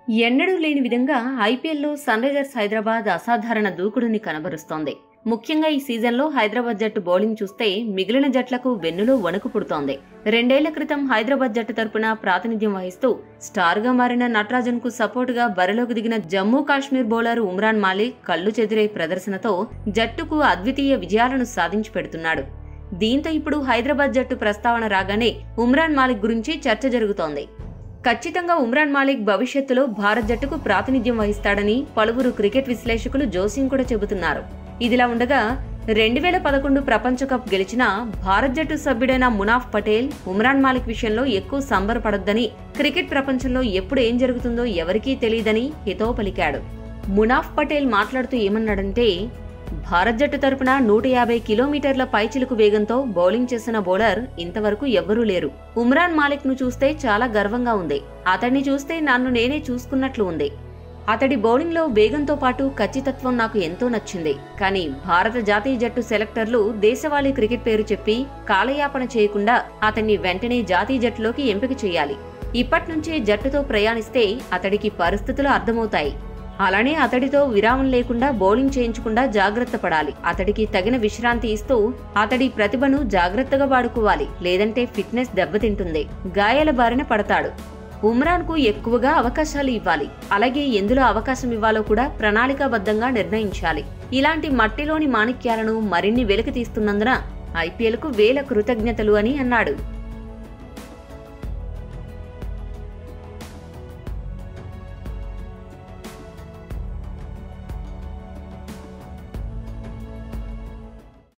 ఎన్నడూ లేని విధంగా ఐపీఎల్లో సన్ రైజర్స్ హైదరాబాద్ అసాధారణ దూకుడుని కనబరుస్తోంది ముఖ్యంగా ఈ సీజన్లో హైదరాబాద్ జట్టు బౌలింగ్ చూస్తే మిగిలిన జట్లకు వెన్నులో వణుకు పుడుతోంది రెండేళ్ల క్రితం హైదరాబాద్ జట్టు తరపున ప్రాతినిధ్యం వహిస్తూ స్టార్గా మారిన నటరాజన్ కు సపోర్టుగా బరిలోకి దిగిన జమ్మూ కాశ్మీర్ బౌలర్ ఉమ్రాన్ మాలిక్ కళ్లు చెదిరే ప్రదర్శనతో జట్టుకు అద్వితీయ విజయాలను సాధించి పెడుతున్నాడు దీంతో ఇప్పుడు హైదరాబాద్ జట్టు ప్రస్తావన రాగానే ఉమ్రాన్ మాలిక్ గురించి చర్చ జరుగుతోంది ఖచ్చితంగా ఉమ్రాన్ మాలిక్ భవిష్యత్తులో భారత్ జట్టుకు ప్రాతినిధ్యం వహిస్తాడని పలువురు క్రికెట్ విశ్లేషకులు జోసింగ్ కూడా చెబుతున్నారు ఇదిలా ఉండగా రెండు వేల పదకొండు ప్రపంచ కప్ గెలిచిన భారత్ జట్టు సభ్యుడైన మునాఫ్ పటేల్ ఉమ్రాన్ మాలిక్ విషయంలో ఎక్కువ సంబరపడొద్దని క్రికెట్ ప్రపంచంలో ఎప్పుడు ఏం జరుగుతుందో ఎవరికీ తెలియదని హితవు పలికాడు మునాఫ్ పటేల్ మాట్లాడుతూ ఏమన్నాడంటే భారత్ జట్టు తరపున నూట యాభై కిలోమీటర్ల పైచిలుకు వేగంతో బౌలింగ్ చేసిన బౌలర్ ఇంతవరకు ఎవ్వరూ లేరు ఉమ్రాన్ మాలిక్ ను చూస్తే చాలా గర్వంగా ఉంది అతన్ని చూస్తే నన్ను నేనే చూసుకున్నట్లు ఉంది అతడి బౌలింగ్లో వేగంతో పాటు ఖచ్చితత్వం నాకు ఎంతో నచ్చింది కానీ భారత జాతీయ జట్టు సెలెక్టర్లు దేశవాళీ క్రికెట్ పేరు చెప్పి కాలయాపన చేయకుండా అతన్ని వెంటనే జాతీయ జట్టులోకి ఎంపిక చేయాలి ఇప్పటి నుంచే జట్టుతో ప్రయాణిస్తే అతడికి పరిస్థితులు అర్థమవుతాయి అలానే అతడితో విరామం లేకుండా బౌలింగ్ చేయించకుండా జాగ్రత్త పడాలి అతడికి తగిన విశ్రాంతి ఇస్తూ అతడి ప్రతిభను జాగ్రత్తగా వాడుకోవాలి లేదంటే ఫిట్నెస్ దెబ్బతింటుంది గాయాల బారిన పడతాడు ఉమ్రాన్ కు ఎక్కువగా అవకాశాలు ఇవ్వాలి అలాగే ఎందులో అవకాశం ఇవ్వాలో కూడా ప్రణాళికాబద్ధంగా నిర్ణయించాలి ఇలాంటి మట్టిలోని మాణిక్యాలను మరిన్ని వెలికి తీస్తున్నందున ఐపీఎల్ కు వేల కృతజ్ఞతలు అని అన్నాడు